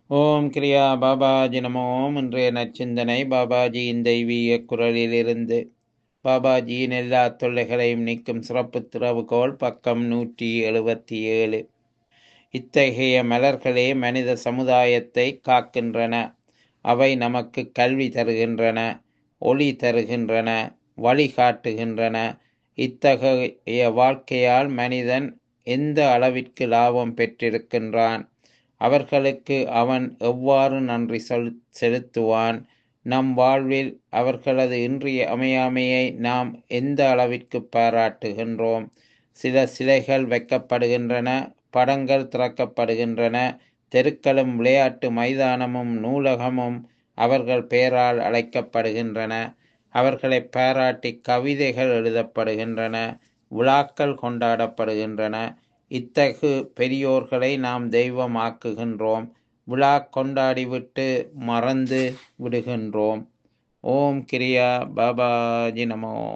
ஓம் கிரியா பாபாஜி நமோ ஓம் இன்றைய நச்சிந்தனை பாபாஜியின் தெய்வீக குரலிலிருந்து பாபாஜியின் எல்லா தொல்லைகளையும் நீக்கும் சிறப்பு திறவுகோல் பக்கம் நூற்றி எழுபத்தி ஏழு இத்தகைய மலர்களே மனித சமுதாயத்தை காக்கின்றன அவை நமக்கு கல்வி தருகின்றன ஒளி தருகின்றன வழிகாட்டுகின்றன இத்தகைய வாழ்க்கையால் மனிதன் எந்த அளவிற்கு லாபம் பெற்றிருக்கின்றான் அவர்களுக்கு அவன் எவ்வாறு நன்றி சொல் செலுத்துவான் நம் வாழ்வில் அவர்களது இன்றைய அமையாமையை நாம் எந்த அளவிற்கு பாராட்டுகின்றோம் சில சிலைகள் வைக்கப்படுகின்றன படங்கள் திறக்கப்படுகின்றன தெருக்களும் விளையாட்டு மைதானமும் நூலகமும் அவர்கள் பெயரால் அழைக்கப்படுகின்றன அவர்களை பாராட்டி கவிதைகள் எழுதப்படுகின்றன விழாக்கள் கொண்டாடப்படுகின்றன இத்தகு பெரியோர்களை நாம் தெய்வமாக்குகின்றோம் விழா கொண்டாடிவிட்டு மறந்து விடுகின்றோம் ஓம் கிரியா பாபாஜி நமோ